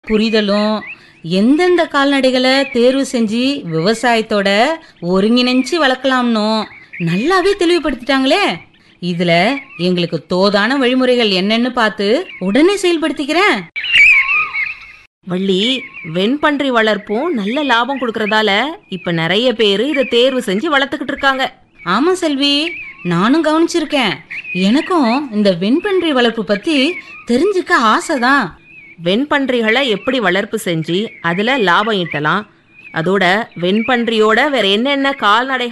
புரிதலும் எந்தெந்த கால்நடைகளை தேர்வு செஞ்சு விவசாயத்தோட ஒருங்கிணைஞ்சு வளர்க்கலாம்னோ நல்லாவே தெளிவுபடுத்திட்டாங்களே இதுல எங்களுக்கு தோதான வழிமுறைகள் என்னன்னு பார்த்து உடனே செயல்படுத்திக்கிறேன் வள்ளி வெண்பன்றி வளர்ப்பும் நல்ல லாபம் கொடுக்கறதால இப்ப நிறைய பேரு இதை தேர்வு செஞ்சு வளர்த்துக்கிட்டு இருக்காங்க ஆமா செல்வி நானும் கவனிச்சிருக்கேன் எனக்கும் இந்த வெண்பன்றி வளர்ப்பு பத்தி தெரிஞ்சுக்க ஆசைதான் வெண்பன்றிகளை எப்படி வளர்ப்பு செஞ்சு அதுல லாபம் ஈட்டலாம் அதோட வெண்பன்றியோட வேற என்னென்ன கால்நடை